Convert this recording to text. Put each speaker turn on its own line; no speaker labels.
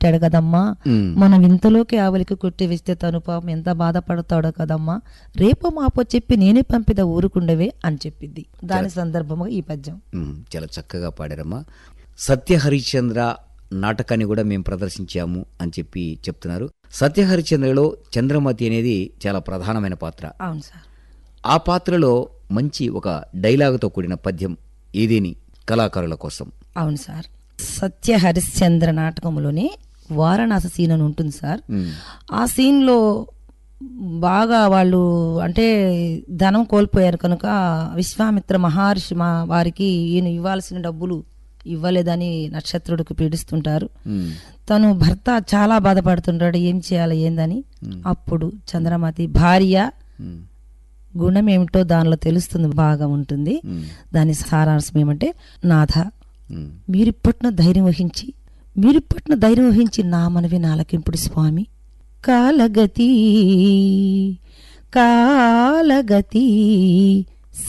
పెట్టాడు కదమ్మా
ఉమ్.
మనం ఇంతలోకి ఆవలికి కొట్టి వేస్తే తను పాపం ఎంత బాధపడతాడో కదమ్మా రేపో మాపో చెప్పి నేనే పంపిద ఊరుకుండవే అని చెప్పింది దాని సందర్భంగా ఈ పద్యం
ఉమ్, చాలా చక్కగా పాడారమ్మా సత్య హరిశ్చంద్ర నాటకాన్ని కూడా మేము ప్రదర్శించాము అని చెప్పి చెప్తున్నారు సత్య హరిశ్చంద్రలో చంద్రమతి అనేది చాలా ప్రధానమైన పాత్ర
అవును సార్
ఆ పాత్రలో మంచి ఒక డైలాగుతో కూడిన పద్యం ఏదేని కళాకారుల కోసం
అవును సార్ సత్య హరిశ్చంద్ర నాటకంలోనే వారణాసి సీన్ అని ఉంటుంది సార్
ఉమ్,
ఆ సీన్లో బాగా వాళ్ళు అంటే ధనం కోల్పోయారు కనుక విశ్వామిత్ర మహర్షి మా వారికి ఈయన ఇవ్వాల్సిన డబ్బులు ఇవ్వలేదని నక్షత్రుడికి పీడిస్తుంటారు
ఉమ్,
తను భర్త చాలా బాధపడుతుంటాడు ఏం చేయాలి ఏందని అప్పుడు చంద్రమతి భార్య
ఉమ్,
గుణం ఏమిటో దానిలో తెలుస్తుంది బాగా ఉంటుంది
ఉమ్,
దాని సారాంశం ఏమంటే నాథ
ఉమ్,
మీరిప్పటిన ధైర్యం వహించి మీరిప్పటిన ధైర్యం వహించి నా మనవి నాలకింపుడు స్వామి కాలగతి కాలగతి